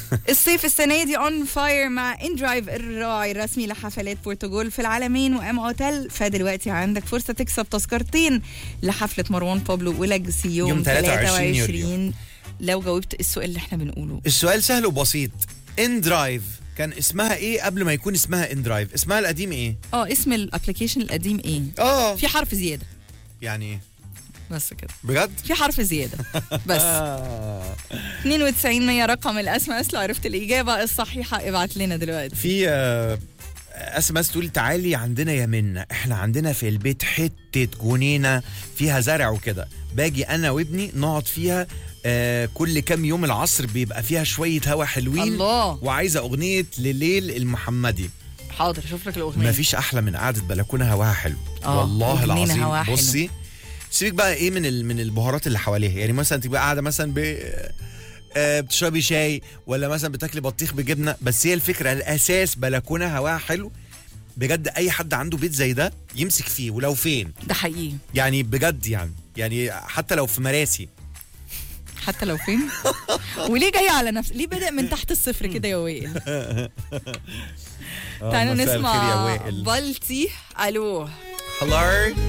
الصيف السنة دي اون فاير مع ان درايف الراعي الرسمي لحفلات بورتوجول في العالمين وام اوتيل فدلوقتي عندك فرصة تكسب تذكرتين لحفلة مروان بابلو ولاجسي يوم, يوم 23 يوليو. 23 لو جاوبت السؤال اللي احنا بنقوله السؤال سهل وبسيط ان درايف كان اسمها ايه قبل ما يكون اسمها ان درايف اسمها القديم ايه اه اسم الابلكيشن القديم ايه اه في حرف زيادة يعني إيه؟ بس كده بجد في حرف زيادة بس آه. 92 100 رقم الاس ام اس لو عرفت الإجابة الصحيحة ابعت لنا دلوقتي في اس ام اس تقول تعالي عندنا يا منا احنا عندنا في البيت حته جنينه فيها زرع وكده باجي انا وابني نقعد فيها آه كل كام يوم العصر بيبقى فيها شويه هوا حلوين الله وعايزه اغنيه لليل المحمدي حاضر شوف لك الأغنية مفيش احلى من قعده بلكونه هواها حلو آه، والله وجنينة العظيم هواها حلو. بصي سيبك بقى ايه من ال- من البهارات اللي حواليها يعني مثلا تبقى قاعده مثلا ب آه، بتشربي شاي ولا مثلا بتاكلي بطيخ بجبنه بس هي الفكره الاساس بلكونه هواها حلو بجد اي حد عنده بيت زي ده يمسك فيه ولو فين ده حقيقي يعني بجد يعني يعني حتى لو في مراسي حتى لو فين وليه جاي على نفس ليه بدأ من تحت الصفر كده يا وائل تعالوا مساء الخير يا نسمع وائل. بلتي الو هلو